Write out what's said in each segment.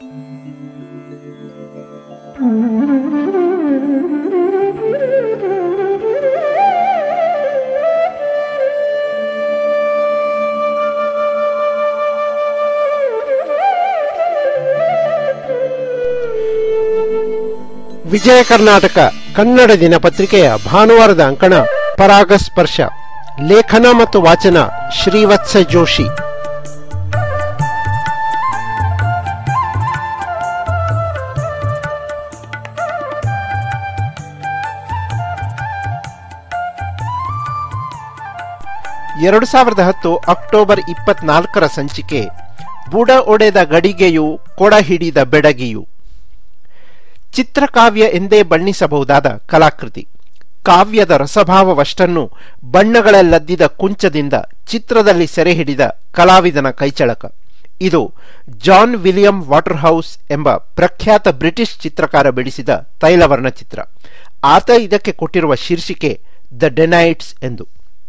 ವಿಜಯ ಕರ್ನಾಟಕ ಕನ್ನಡ ದಿನಪತ್ರಿಕೆಯ ಭಾನುವಾರದ ಅಂಕಣ ಪರಾಗಸ್ಪರ್ಶ ಲೇಖನ ಮತ್ತು ವಾಚನ ಶ್ರೀವತ್ಸ ಜೋಶಿ ಎರಡು ಸಾವಿರದ ಹತ್ತು ಅಕ್ಟೋಬರ್ ಇಪ್ಪತ್ನಾಲ್ಕರ ಸಂಚಿಕೆ ಬುಡ ಒಡೆದ ಗಡಿಗೆಯು ಕೊಡ ಹಿಡಿದ ಬೆಡಗಿಯು ಚಿತ್ರಕಾವ್ಯ ಎಂದೇ ಬಣ್ಣಿಸಬಹುದಾದ ಕಲಾಕೃತಿ ಕಾವ್ಯದ ರಸಭಾವವಷ್ಟನ್ನು ಬಣ್ಣಗಳಲ್ಲದ್ದಿದ ಕುಂಚದಿಂದ ಚಿತ್ರದಲ್ಲಿ ಸೆರೆ ಹಿಡಿದ ಕಲಾವಿದನ ಕೈಚಳಕ ಇದು ಜಾನ್ ವಿಲಿಯಂ ವಾಟರ್ಹೌಸ್ ಎಂಬ ಪ್ರಖ್ಯಾತ ಬ್ರಿಟಿಷ್ ಚಿತ್ರಕಾರ ಬಿಡಿಸಿದ ತೈಲವರ್ಣ ಚಿತ್ರ ಆತ ಇದಕ್ಕೆ ಕೊಟ್ಟಿರುವ ಶೀರ್ಷಿಕೆ ದ ಡೆನೈಟ್ಸ್ ಎಂದು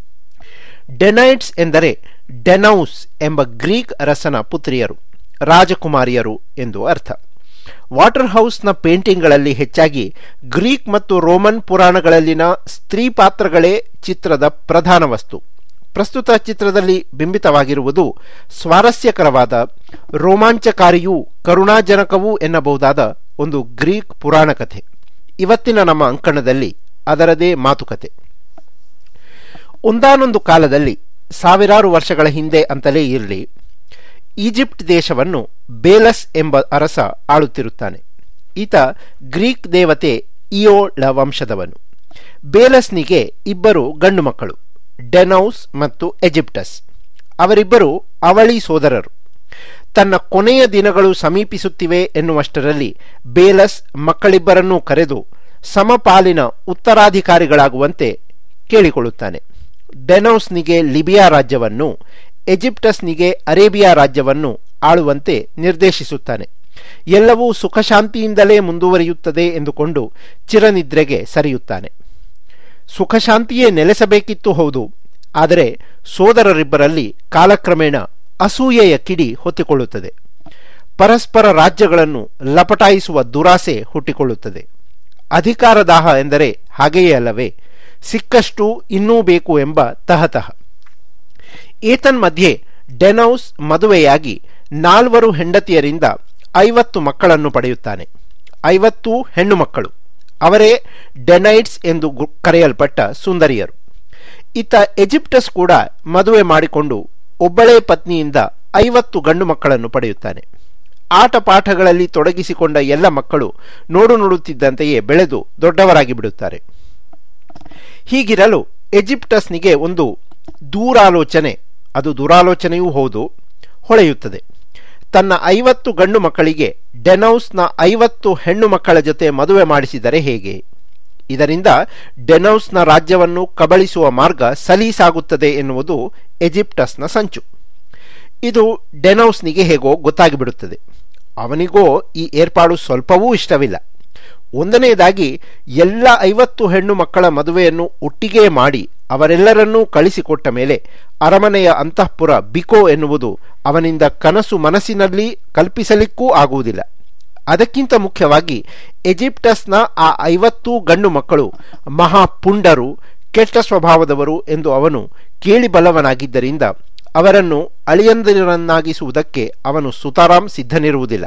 ಡೆನೈಟ್ಸ್ ಎಂದರೆ ಡೆನೌಸ್ ಎಂಬ ಗ್ರೀಕ್ ಅರಸನ ಪುತ್ರಿಯರು ರಾಜಕುಮಾರಿಯರು ಎಂದು ಅರ್ಥ ವಾಟರ್ ಹೌಸ್ನ ಪೇಂಟಿಂಗ್ಗಳಲ್ಲಿ ಹೆಚ್ಚಾಗಿ ಗ್ರೀಕ್ ಮತ್ತು ರೋಮನ್ ಪುರಾಣಗಳಲ್ಲಿನ ಸ್ತ್ರೀ ಪಾತ್ರಗಳೇ ಚಿತ್ರದ ಪ್ರಧಾನ ವಸ್ತು ಪ್ರಸ್ತುತ ಚಿತ್ರದಲ್ಲಿ ಬಿಂಬಿತವಾಗಿರುವುದು ಸ್ವಾರಸ್ಯಕರವಾದ ರೋಮಾಂಚಕಾರಿಯೂ ಕರುಣಾಜನಕವೂ ಎನ್ನಬಹುದಾದ ಒಂದು ಗ್ರೀಕ್ ಪುರಾಣ ಕಥೆ ಇವತ್ತಿನ ನಮ್ಮ ಅಂಕಣದಲ್ಲಿ ಅದರದೇ ಮಾತುಕತೆ ಒಂದಾನೊಂದು ಕಾಲದಲ್ಲಿ ಸಾವಿರಾರು ವರ್ಷಗಳ ಹಿಂದೆ ಅಂತಲೇ ಇರಲಿ ಈಜಿಪ್ಟ್ ದೇಶವನ್ನು ಬೇಲಸ್ ಎಂಬ ಅರಸ ಆಳುತ್ತಿರುತ್ತಾನೆ ಈತ ಗ್ರೀಕ್ ದೇವತೆ ಇಯೋಳ ವಂಶದವನು ಬೇಲಸ್ನಿಗೆ ಇಬ್ಬರು ಗಂಡು ಮಕ್ಕಳು ಡೆನೌಸ್ ಮತ್ತು ಎಜಿಪ್ಟಸ್ ಅವರಿಬ್ಬರು ಅವಳಿ ಸೋದರರು ತನ್ನ ಕೊನೆಯ ದಿನಗಳು ಸಮೀಪಿಸುತ್ತಿವೆ ಎನ್ನುವಷ್ಟರಲ್ಲಿ ಬೇಲಸ್ ಮಕ್ಕಳಿಬ್ಬರನ್ನೂ ಕರೆದು ಸಮಪಾಲಿನ ಉತ್ತರಾಧಿಕಾರಿಗಳಾಗುವಂತೆ ಕೇಳಿಕೊಳ್ಳುತ್ತಾನೆ ಡೆನೌಸ್ನಿಗೆ ಲಿಬಿಯಾ ರಾಜ್ಯವನ್ನು ಎಜಿಪ್ಟಸ್ನಿಗೆ ಅರೇಬಿಯಾ ರಾಜ್ಯವನ್ನು ಆಳುವಂತೆ ನಿರ್ದೇಶಿಸುತ್ತಾನೆ ಎಲ್ಲವೂ ಸುಖಶಾಂತಿಯಿಂದಲೇ ಮುಂದುವರಿಯುತ್ತದೆ ಎಂದುಕೊಂಡು ಚಿರನಿದ್ರೆಗೆ ಸರಿಯುತ್ತಾನೆ ಸುಖಶಾಂತಿಯೇ ನೆಲೆಸಬೇಕಿತ್ತು ಹೌದು ಆದರೆ ಸೋದರರಿಬ್ಬರಲ್ಲಿ ಕಾಲಕ್ರಮೇಣ ಅಸೂಯೆಯ ಕಿಡಿ ಹೊತ್ತಿಕೊಳ್ಳುತ್ತದೆ ಪರಸ್ಪರ ರಾಜ್ಯಗಳನ್ನು ಲಪಟಾಯಿಸುವ ದುರಾಸೆ ಹುಟ್ಟಿಕೊಳ್ಳುತ್ತದೆ ಅಧಿಕಾರದಾಹ ಎಂದರೆ ಹಾಗೆಯೇ ಅಲ್ಲವೇ ಸಿಕ್ಕಷ್ಟು ಇನ್ನೂ ಬೇಕು ಎಂಬ ತಹತಃ ಏತನ್ಮಧ್ಯೆ ಡೆನೌಸ್ ಮದುವೆಯಾಗಿ ನಾಲ್ವರು ಹೆಂಡತಿಯರಿಂದ ಐವತ್ತು ಮಕ್ಕಳನ್ನು ಪಡೆಯುತ್ತಾನೆ ಐವತ್ತು ಹೆಣ್ಣು ಮಕ್ಕಳು ಅವರೇ ಡೆನೈಟ್ಸ್ ಎಂದು ಕರೆಯಲ್ಪಟ್ಟ ಸುಂದರಿಯರು ಇತ್ತ ಎಜಿಪ್ಟಸ್ ಕೂಡ ಮದುವೆ ಮಾಡಿಕೊಂಡು ಒಬ್ಬಳೇ ಪತ್ನಿಯಿಂದ ಐವತ್ತು ಗಂಡು ಮಕ್ಕಳನ್ನು ಪಡೆಯುತ್ತಾನೆ ಆಟ ಪಾಠಗಳಲ್ಲಿ ತೊಡಗಿಸಿಕೊಂಡ ಎಲ್ಲ ಮಕ್ಕಳು ನೋಡು ನೋಡುತ್ತಿದ್ದಂತೆಯೇ ಬೆಳೆದು ದೊಡ್ಡವರಾಗಿ ಬಿಡುತ್ತಾರೆ ಹೀಗಿರಲು ಎಜಿಪ್ಟಸ್ನಿಗೆ ಒಂದು ದೂರಾಲೋಚನೆ ಅದು ದುರಾಲೋಚನೆಯೂ ಹೌದು ಹೊಳೆಯುತ್ತದೆ ತನ್ನ ಐವತ್ತು ಗಂಡು ಮಕ್ಕಳಿಗೆ ಡೆನೌಸ್ನ ಐವತ್ತು ಹೆಣ್ಣು ಮಕ್ಕಳ ಜೊತೆ ಮದುವೆ ಮಾಡಿಸಿದರೆ ಹೇಗೆ ಇದರಿಂದ ಡೆನೌಸ್ನ ರಾಜ್ಯವನ್ನು ಕಬಳಿಸುವ ಮಾರ್ಗ ಸಲೀಸಾಗುತ್ತದೆ ಎನ್ನುವುದು ಎಜಿಪ್ಟಸ್ನ ಸಂಚು ಇದು ಡೆನೌಸ್ನಿಗೆ ಹೇಗೋ ಗೊತ್ತಾಗಿಬಿಡುತ್ತದೆ ಅವನಿಗೋ ಈ ಏರ್ಪಾಡು ಸ್ವಲ್ಪವೂ ಇಷ್ಟವಿಲ್ಲ ಒಂದನೆಯದಾಗಿ ಎಲ್ಲ ಐವತ್ತು ಹೆಣ್ಣು ಮಕ್ಕಳ ಮದುವೆಯನ್ನು ಒಟ್ಟಿಗೆ ಮಾಡಿ ಅವರೆಲ್ಲರನ್ನೂ ಕಳಿಸಿಕೊಟ್ಟ ಮೇಲೆ ಅರಮನೆಯ ಅಂತಃಪುರ ಬಿಕೋ ಎನ್ನುವುದು ಅವನಿಂದ ಕನಸು ಮನಸ್ಸಿನಲ್ಲಿ ಕಲ್ಪಿಸಲಿಕ್ಕೂ ಆಗುವುದಿಲ್ಲ ಅದಕ್ಕಿಂತ ಮುಖ್ಯವಾಗಿ ಎಜಿಪ್ಟಸ್ನ ಆ ಐವತ್ತು ಗಂಡು ಮಕ್ಕಳು ಮಹಾಪುಂಡರು ಕೆಟ್ಟ ಸ್ವಭಾವದವರು ಎಂದು ಅವನು ಕೇಳಿಬಲ್ಲವನಾಗಿದ್ದರಿಂದ ಅವರನ್ನು ಅಳಿಯಂದಿರನ್ನಾಗಿಸುವುದಕ್ಕೆ ಅವನು ಸುತಾರಾಂ ಸಿದ್ಧನಿರುವುದಿಲ್ಲ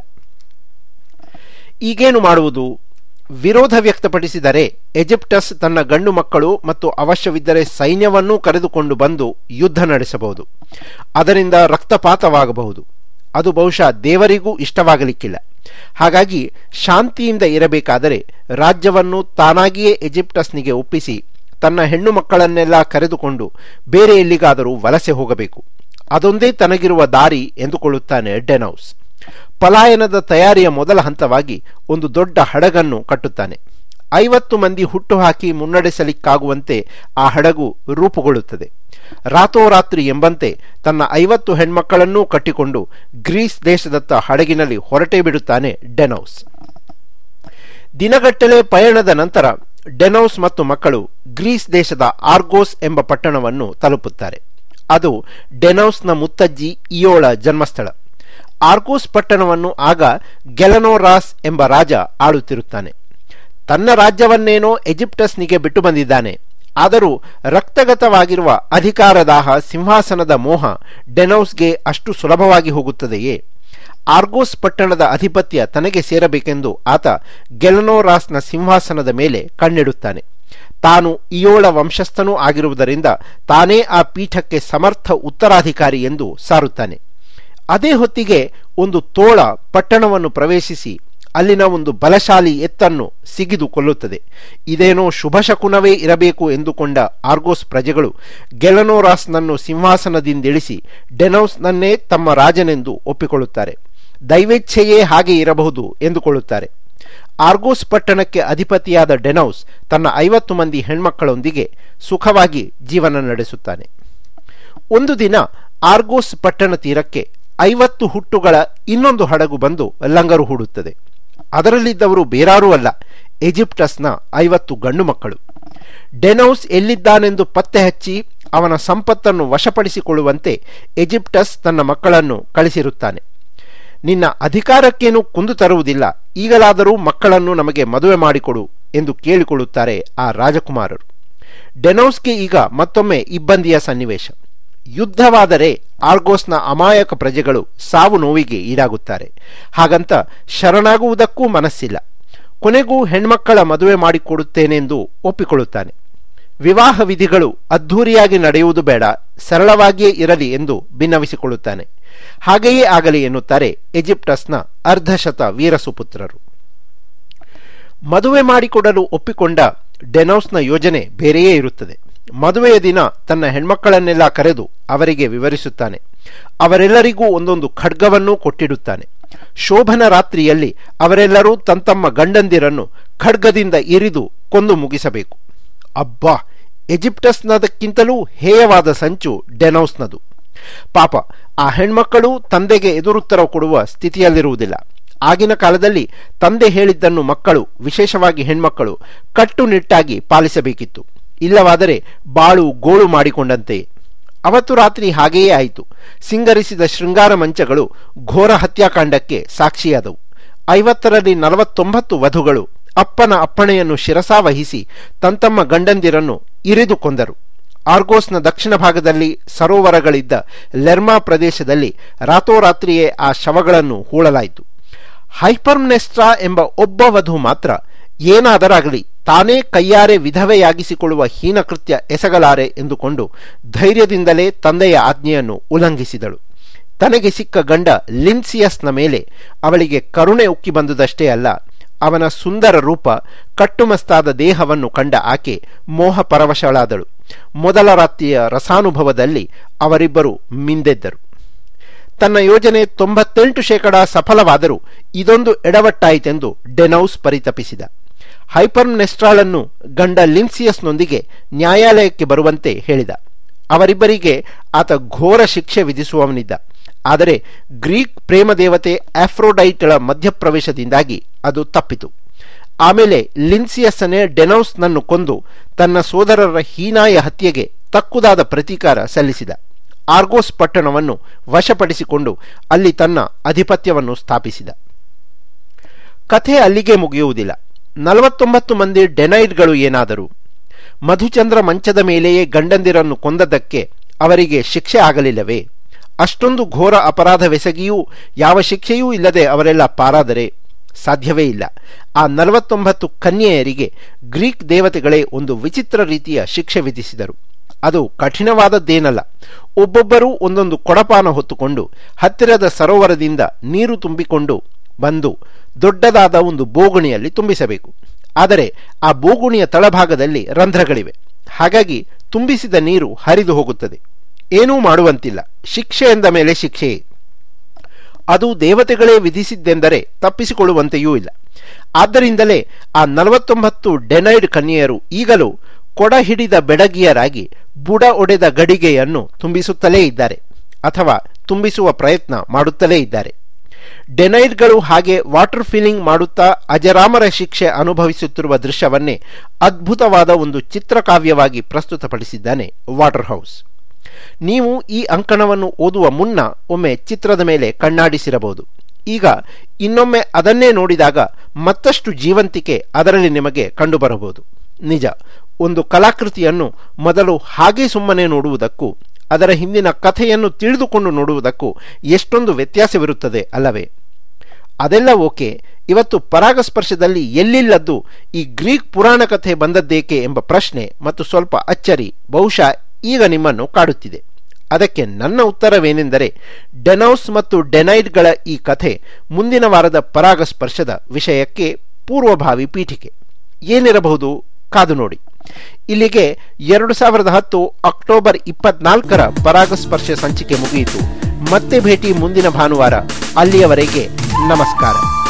ಈಗೇನು ಮಾಡುವುದು ವಿರೋಧ ವ್ಯಕ್ತಪಡಿಸಿದರೆ ಎಜಿಪ್ಟಸ್ ತನ್ನ ಗಂಡು ಮಕ್ಕಳು ಮತ್ತು ಅವಶ್ಯವಿದ್ದರೆ ಸೈನ್ಯವನ್ನೂ ಕರೆದುಕೊಂಡು ಬಂದು ಯುದ್ಧ ನಡೆಸಬಹುದು ಅದರಿಂದ ರಕ್ತಪಾತವಾಗಬಹುದು ಅದು ಬಹುಶಃ ದೇವರಿಗೂ ಇಷ್ಟವಾಗಲಿಕ್ಕಿಲ್ಲ ಹಾಗಾಗಿ ಶಾಂತಿಯಿಂದ ಇರಬೇಕಾದರೆ ರಾಜ್ಯವನ್ನು ತಾನಾಗಿಯೇ ಎಜಿಪ್ಟಸ್ನಿಗೆ ಒಪ್ಪಿಸಿ ತನ್ನ ಹೆಣ್ಣು ಮಕ್ಕಳನ್ನೆಲ್ಲ ಕರೆದುಕೊಂಡು ಬೇರೆ ಎಲ್ಲಿಗಾದರೂ ವಲಸೆ ಹೋಗಬೇಕು ಅದೊಂದೇ ತನಗಿರುವ ದಾರಿ ಎಂದುಕೊಳ್ಳುತ್ತಾನೆ ಡೆನೌಸ್ ಪಲಾಯನದ ತಯಾರಿಯ ಮೊದಲ ಹಂತವಾಗಿ ಒಂದು ದೊಡ್ಡ ಹಡಗನ್ನು ಕಟ್ಟುತ್ತಾನೆ ಐವತ್ತು ಮಂದಿ ಹುಟ್ಟುಹಾಕಿ ಮುನ್ನಡೆಸಲಿಕ್ಕಾಗುವಂತೆ ಆ ಹಡಗು ರೂಪುಗೊಳ್ಳುತ್ತದೆ ರಾತೋರಾತ್ರಿ ಎಂಬಂತೆ ತನ್ನ ಐವತ್ತು ಹೆಣ್ಮಕ್ಕಳನ್ನೂ ಕಟ್ಟಿಕೊಂಡು ಗ್ರೀಸ್ ದೇಶದತ್ತ ಹಡಗಿನಲ್ಲಿ ಹೊರಟೇ ಬಿಡುತ್ತಾನೆ ಡೆನೌಸ್ ದಿನಗಟ್ಟಲೆ ಪಯಣದ ನಂತರ ಡೆನೌಸ್ ಮತ್ತು ಮಕ್ಕಳು ಗ್ರೀಸ್ ದೇಶದ ಆರ್ಗೋಸ್ ಎಂಬ ಪಟ್ಟಣವನ್ನು ತಲುಪುತ್ತಾರೆ ಅದು ಡೆನೌಸ್ನ ಮುತ್ತಜ್ಜಿ ಇಯೋಳ ಜನ್ಮಸ್ಥಳ ಆರ್ಗೋಸ್ ಪಟ್ಟಣವನ್ನು ಆಗ ಗೆಲನೋರಾಸ್ ಎಂಬ ರಾಜ ಆಳುತ್ತಿರುತ್ತಾನೆ ತನ್ನ ರಾಜ್ಯವನ್ನೇನೋ ಎಜಿಪ್ಟಸ್ನಿಗೆ ಬಿಟ್ಟು ಬಂದಿದ್ದಾನೆ ಆದರೂ ರಕ್ತಗತವಾಗಿರುವ ಅಧಿಕಾರದಾಹ ಸಿಂಹಾಸನದ ಮೋಹ ಡೆನೌಸ್ಗೆ ಅಷ್ಟು ಸುಲಭವಾಗಿ ಹೋಗುತ್ತದೆಯೇ ಆರ್ಗೋಸ್ ಪಟ್ಟಣದ ಅಧಿಪತ್ಯ ತನಗೆ ಸೇರಬೇಕೆಂದು ಆತ ಗೆಲನೋರಾಸ್ನ ಸಿಂಹಾಸನದ ಮೇಲೆ ಕಣ್ಣಿಡುತ್ತಾನೆ ತಾನು ಇಯೋಳ ವಂಶಸ್ಥನೂ ಆಗಿರುವುದರಿಂದ ತಾನೇ ಆ ಪೀಠಕ್ಕೆ ಸಮರ್ಥ ಉತ್ತರಾಧಿಕಾರಿ ಎಂದು ಸಾರುತ್ತಾನೆ ಅದೇ ಹೊತ್ತಿಗೆ ಒಂದು ತೋಳ ಪಟ್ಟಣವನ್ನು ಪ್ರವೇಶಿಸಿ ಅಲ್ಲಿನ ಒಂದು ಬಲಶಾಲಿ ಎತ್ತನ್ನು ಸಿಗಿದು ಕೊಲ್ಲುತ್ತದೆ ಇದೇನೋ ಶುಭಶಕುನವೇ ಇರಬೇಕು ಎಂದುಕೊಂಡ ಆರ್ಗೋಸ್ ಪ್ರಜೆಗಳು ಗೆಲನೋರಾಸ್ನನ್ನು ಸಿಂಹಾಸನದಿಂದಿಳಿಸಿ ಡೆನೌಸ್ನನ್ನೇ ತಮ್ಮ ರಾಜನೆಂದು ಒಪ್ಪಿಕೊಳ್ಳುತ್ತಾರೆ ದೈವೇಚ್ಛೆಯೇ ಹಾಗೆ ಇರಬಹುದು ಎಂದುಕೊಳ್ಳುತ್ತಾರೆ ಆರ್ಗೋಸ್ ಪಟ್ಟಣಕ್ಕೆ ಅಧಿಪತಿಯಾದ ಡೆನೌಸ್ ತನ್ನ ಐವತ್ತು ಮಂದಿ ಹೆಣ್ಮಕ್ಕಳೊಂದಿಗೆ ಸುಖವಾಗಿ ಜೀವನ ನಡೆಸುತ್ತಾನೆ ಒಂದು ದಿನ ಆರ್ಗೋಸ್ ಪಟ್ಟಣ ತೀರಕ್ಕೆ ಐವತ್ತು ಹುಟ್ಟುಗಳ ಇನ್ನೊಂದು ಹಡಗು ಬಂದು ಲಂಗರು ಹೂಡುತ್ತದೆ ಅದರಲ್ಲಿದ್ದವರು ಬೇರಾರೂ ಅಲ್ಲ ಈಜಿಪ್ಟಸ್ನ ಐವತ್ತು ಗಂಡು ಮಕ್ಕಳು ಡೆನೌಸ್ ಎಲ್ಲಿದ್ದಾನೆಂದು ಪತ್ತೆ ಹಚ್ಚಿ ಅವನ ಸಂಪತ್ತನ್ನು ವಶಪಡಿಸಿಕೊಳ್ಳುವಂತೆ ಈಜಿಪ್ಟಸ್ ತನ್ನ ಮಕ್ಕಳನ್ನು ಕಳಿಸಿರುತ್ತಾನೆ ನಿನ್ನ ಅಧಿಕಾರಕ್ಕೇನು ಕುಂದು ತರುವುದಿಲ್ಲ ಈಗಲಾದರೂ ಮಕ್ಕಳನ್ನು ನಮಗೆ ಮದುವೆ ಮಾಡಿಕೊಡು ಎಂದು ಕೇಳಿಕೊಳ್ಳುತ್ತಾರೆ ಆ ರಾಜಕುಮಾರರು ಡೆನೌಸ್ಗೆ ಈಗ ಮತ್ತೊಮ್ಮೆ ಇಬ್ಬಂದಿಯ ಸನ್ನಿವೇಶ ಯುದ್ಧವಾದರೆ ಆರ್ಗೋಸ್ನ ಅಮಾಯಕ ಪ್ರಜೆಗಳು ಸಾವು ನೋವಿಗೆ ಈಡಾಗುತ್ತಾರೆ ಹಾಗಂತ ಶರಣಾಗುವುದಕ್ಕೂ ಮನಸ್ಸಿಲ್ಲ ಕೊನೆಗೂ ಹೆಣ್ಮಕ್ಕಳ ಮದುವೆ ಮಾಡಿಕೊಡುತ್ತೇನೆಂದು ಒಪ್ಪಿಕೊಳ್ಳುತ್ತಾನೆ ವಿವಾಹ ವಿಧಿಗಳು ಅದ್ಧೂರಿಯಾಗಿ ನಡೆಯುವುದು ಬೇಡ ಸರಳವಾಗಿಯೇ ಇರಲಿ ಎಂದು ಭಿನ್ನವಿಸಿಕೊಳ್ಳುತ್ತಾನೆ ಹಾಗೆಯೇ ಆಗಲಿ ಎನ್ನುತ್ತಾರೆ ಈಜಿಪ್ಟಸ್ನ ಅರ್ಧಶತ ವೀರಸುಪುತ್ರರು ಮದುವೆ ಮಾಡಿಕೊಡಲು ಒಪ್ಪಿಕೊಂಡ ಡೆನೌಸ್ನ ಯೋಜನೆ ಬೇರೆಯೇ ಇರುತ್ತದೆ ಮದುವೆಯ ದಿನ ತನ್ನ ಹೆಣ್ಮಕ್ಕಳನ್ನೆಲ್ಲ ಕರೆದು ಅವರಿಗೆ ವಿವರಿಸುತ್ತಾನೆ ಅವರೆಲ್ಲರಿಗೂ ಒಂದೊಂದು ಖಡ್ಗವನ್ನೂ ಕೊಟ್ಟಿಡುತ್ತಾನೆ ಶೋಭನ ರಾತ್ರಿಯಲ್ಲಿ ಅವರೆಲ್ಲರೂ ತಮ್ಮ ಗಂಡಂದಿರನ್ನು ಖಡ್ಗದಿಂದ ಇರಿದು ಕೊಂದು ಮುಗಿಸಬೇಕು ಅಬ್ಬಾ ಎಜಿಪ್ಟಸ್ನದಕ್ಕಿಂತಲೂ ಹೇಯವಾದ ಸಂಚು ಡೆನೌಸ್ನದು ಪಾಪ ಆ ಹೆಣ್ಮಕ್ಕಳು ತಂದೆಗೆ ಎದುರುತ್ತರ ಕೊಡುವ ಸ್ಥಿತಿಯಲ್ಲಿರುವುದಿಲ್ಲ ಆಗಿನ ಕಾಲದಲ್ಲಿ ತಂದೆ ಹೇಳಿದ್ದನ್ನು ಮಕ್ಕಳು ವಿಶೇಷವಾಗಿ ಹೆಣ್ಮಕ್ಕಳು ಕಟ್ಟುನಿಟ್ಟಾಗಿ ಪಾಲಿಸಬೇಕಿತ್ತು ಇಲ್ಲವಾದರೆ ಬಾಳು ಗೋಳು ಮಾಡಿಕೊಂಡಂತೆಯೇ ಅವತ್ತು ರಾತ್ರಿ ಹಾಗೆಯೇ ಆಯಿತು ಸಿಂಗರಿಸಿದ ಶೃಂಗಾರ ಮಂಚಗಳು ಘೋರ ಹತ್ಯಾಕಾಂಡಕ್ಕೆ ಸಾಕ್ಷಿಯಾದವು ಐವತ್ತರಲ್ಲಿ ನಲವತ್ತೊಂಬತ್ತು ವಧುಗಳು ಅಪ್ಪನ ಅಪ್ಪಣೆಯನ್ನು ಶಿರಸಾವಹಿಸಿ ತಂತಮ್ಮ ಗಂಡಂದಿರನ್ನು ಇರಿದು ಕೊಂದರು ಆರ್ಗೋಸ್ನ ದಕ್ಷಿಣ ಭಾಗದಲ್ಲಿ ಸರೋವರಗಳಿದ್ದ ಲೆರ್ಮಾ ಪ್ರದೇಶದಲ್ಲಿ ರಾತೋರಾತ್ರಿಯೇ ಆ ಶವಗಳನ್ನು ಹೂಳಲಾಯಿತು ಹೈಪರ್ನೆಸ್ಟ್ರಾ ಎಂಬ ಒಬ್ಬ ವಧು ಮಾತ್ರ ಏನಾದರಾಗಲಿ ತಾನೇ ಕೈಯಾರೆ ವಿಧವೆಯಾಗಿಸಿಕೊಳ್ಳುವ ಹೀನಕೃತ್ಯ ಎಸಗಲಾರೆ ಎಂದುಕೊಂಡು ಧೈರ್ಯದಿಂದಲೇ ತಂದೆಯ ಆಜ್ಞೆಯನ್ನು ಉಲ್ಲಂಘಿಸಿದಳು ತನಗೆ ಸಿಕ್ಕ ಗಂಡ ಲಿನ್ಸಿಯಸ್ನ ಮೇಲೆ ಅವಳಿಗೆ ಕರುಣೆ ಉಕ್ಕಿ ಬಂದುದಷ್ಟೇ ಅಲ್ಲ ಅವನ ಸುಂದರ ರೂಪ ಕಟ್ಟುಮಸ್ತಾದ ದೇಹವನ್ನು ಕಂಡ ಆಕೆ ಮೋಹ ಪರವಶಳಾದಳು ಮೊದಲ ರಾತ್ರಿಯ ರಸಾನುಭವದಲ್ಲಿ ಅವರಿಬ್ಬರು ಮಿಂದೆದ್ದರು ತನ್ನ ಯೋಜನೆ ತೊಂಬತ್ತೆಂಟು ಶೇಕಡ ಸಫಲವಾದರೂ ಇದೊಂದು ಎಡವಟ್ಟಾಯಿತೆಂದು ಡೆನೌಸ್ ಪರಿತಪಿಸಿದ ಹೈಪರ್ನೆಸ್ಟ್ರಾಳನ್ನು ಗಂಡ ಲಿನ್ಸಿಯಸ್ನೊಂದಿಗೆ ನ್ಯಾಯಾಲಯಕ್ಕೆ ಬರುವಂತೆ ಹೇಳಿದ ಅವರಿಬ್ಬರಿಗೆ ಆತ ಘೋರ ಶಿಕ್ಷೆ ವಿಧಿಸುವವನಿದ್ದ ಆದರೆ ಗ್ರೀಕ್ ಪ್ರೇಮ ದೇವತೆ ಆಫ್ರೋಡೈಟ್ಳ ಮಧ್ಯಪ್ರವೇಶದಿಂದಾಗಿ ಅದು ತಪ್ಪಿತು ಆಮೇಲೆ ಲಿನ್ಸಿಯಸ್ಸನೇ ಡೆನೌಸ್ನನ್ನು ಕೊಂದು ತನ್ನ ಸೋದರರ ಹೀನಾಯ ಹತ್ಯೆಗೆ ತಕ್ಕುದಾದ ಪ್ರತೀಕಾರ ಸಲ್ಲಿಸಿದ ಆರ್ಗೋಸ್ ಪಟ್ಟಣವನ್ನು ವಶಪಡಿಸಿಕೊಂಡು ಅಲ್ಲಿ ತನ್ನ ಅಧಿಪತ್ಯವನ್ನು ಸ್ಥಾಪಿಸಿದ ಕಥೆ ಅಲ್ಲಿಗೆ ಮುಗಿಯುವುದಿಲ್ಲ ನಲವತ್ತೊಂಬತ್ತು ಮಂದಿ ಡೆನೈಡ್ಗಳು ಏನಾದರು ಮಧುಚಂದ್ರ ಮಂಚದ ಮೇಲೆಯೇ ಗಂಡಂದಿರನ್ನು ಕೊಂದದ್ದಕ್ಕೆ ಅವರಿಗೆ ಶಿಕ್ಷೆ ಆಗಲಿಲ್ಲವೇ ಅಷ್ಟೊಂದು ಘೋರ ಅಪರಾಧವೆಸಗಿಯೂ ಯಾವ ಶಿಕ್ಷೆಯೂ ಇಲ್ಲದೆ ಅವರೆಲ್ಲ ಪಾರಾದರೆ ಸಾಧ್ಯವೇ ಇಲ್ಲ ಆ ನಲವತ್ತೊಂಬತ್ತು ಕನ್ಯೆಯರಿಗೆ ಗ್ರೀಕ್ ದೇವತೆಗಳೇ ಒಂದು ವಿಚಿತ್ರ ರೀತಿಯ ಶಿಕ್ಷೆ ವಿಧಿಸಿದರು ಅದು ಕಠಿಣವಾದದ್ದೇನಲ್ಲ ಒಬ್ಬೊಬ್ಬರೂ ಒಂದೊಂದು ಕೊಡಪಾನ ಹೊತ್ತುಕೊಂಡು ಹತ್ತಿರದ ಸರೋವರದಿಂದ ನೀರು ತುಂಬಿಕೊಂಡು ಬಂದು ದೊಡ್ಡದಾದ ಒಂದು ಬೋಗುಣಿಯಲ್ಲಿ ತುಂಬಿಸಬೇಕು ಆದರೆ ಆ ಬೋಗುಣಿಯ ತಳಭಾಗದಲ್ಲಿ ರಂಧ್ರಗಳಿವೆ ಹಾಗಾಗಿ ತುಂಬಿಸಿದ ನೀರು ಹರಿದು ಹೋಗುತ್ತದೆ ಏನೂ ಮಾಡುವಂತಿಲ್ಲ ಶಿಕ್ಷೆ ಎಂದ ಮೇಲೆ ಶಿಕ್ಷೆಯೇ ಅದು ದೇವತೆಗಳೇ ವಿಧಿಸಿದ್ದೆಂದರೆ ತಪ್ಪಿಸಿಕೊಳ್ಳುವಂತೆಯೂ ಇಲ್ಲ ಆದ್ದರಿಂದಲೇ ಆ ನಲವತ್ತೊಂಬತ್ತು ಡೆನೈಡ್ ಕನ್ಯೆಯರು ಈಗಲೂ ಕೊಡ ಹಿಡಿದ ಬೆಡಗಿಯರಾಗಿ ಬುಡ ಒಡೆದ ಗಡಿಗೆಯನ್ನು ತುಂಬಿಸುತ್ತಲೇ ಇದ್ದಾರೆ ಅಥವಾ ತುಂಬಿಸುವ ಪ್ರಯತ್ನ ಮಾಡುತ್ತಲೇ ಇದ್ದಾರೆ ಡೆನೈಡ್ಗಳು ಹಾಗೆ ವಾಟರ್ ಫಿಲ್ಲಿಂಗ್ ಮಾಡುತ್ತಾ ಅಜರಾಮರ ಶಿಕ್ಷೆ ಅನುಭವಿಸುತ್ತಿರುವ ದೃಶ್ಯವನ್ನೇ ಅದ್ಭುತವಾದ ಒಂದು ಚಿತ್ರಕಾವ್ಯವಾಗಿ ಪ್ರಸ್ತುತಪಡಿಸಿದ್ದಾನೆ ವಾಟರ್ ಹೌಸ್ ನೀವು ಈ ಅಂಕಣವನ್ನು ಓದುವ ಮುನ್ನ ಒಮ್ಮೆ ಚಿತ್ರದ ಮೇಲೆ ಕಣ್ಣಾಡಿಸಿರಬಹುದು ಈಗ ಇನ್ನೊಮ್ಮೆ ಅದನ್ನೇ ನೋಡಿದಾಗ ಮತ್ತಷ್ಟು ಜೀವಂತಿಕೆ ಅದರಲ್ಲಿ ನಿಮಗೆ ಕಂಡುಬರಬಹುದು ನಿಜ ಒಂದು ಕಲಾಕೃತಿಯನ್ನು ಮೊದಲು ಹಾಗೆ ಸುಮ್ಮನೆ ನೋಡುವುದಕ್ಕೂ ಅದರ ಹಿಂದಿನ ಕಥೆಯನ್ನು ತಿಳಿದುಕೊಂಡು ನೋಡುವುದಕ್ಕೂ ಎಷ್ಟೊಂದು ವ್ಯತ್ಯಾಸವಿರುತ್ತದೆ ಅಲ್ಲವೇ ಅದೆಲ್ಲ ಓಕೆ ಇವತ್ತು ಪರಾಗಸ್ಪರ್ಶದಲ್ಲಿ ಎಲ್ಲಿಲ್ಲದ್ದು ಈ ಗ್ರೀಕ್ ಪುರಾಣ ಕಥೆ ಬಂದದ್ದೇಕೆ ಎಂಬ ಪ್ರಶ್ನೆ ಮತ್ತು ಸ್ವಲ್ಪ ಅಚ್ಚರಿ ಬಹುಶಃ ಈಗ ನಿಮ್ಮನ್ನು ಕಾಡುತ್ತಿದೆ ಅದಕ್ಕೆ ನನ್ನ ಉತ್ತರವೇನೆಂದರೆ ಡೆನೌಸ್ ಮತ್ತು ಡೆನೈಡ್ಗಳ ಈ ಕಥೆ ಮುಂದಿನ ವಾರದ ಪರಾಗಸ್ಪರ್ಶದ ವಿಷಯಕ್ಕೆ ಪೂರ್ವಭಾವಿ ಪೀಠಿಕೆ ಏನಿರಬಹುದು ಕಾದು ನೋಡಿ ಇಲ್ಲಿಗೆ ಎರಡು ಸಾವಿರದ ಹತ್ತು ಅಕ್ಟೋಬರ್ ಇಪ್ಪತ್ನಾಲ್ಕರ ಪರಾಗಸ್ಪರ್ಶ ಸಂಚಿಕೆ ಮುಗಿಯಿತು ಮತ್ತೆ ಭೇಟಿ ಮುಂದಿನ ಭಾನುವಾರ ಅಲ್ಲಿಯವರೆಗೆ ನಮಸ್ಕಾರ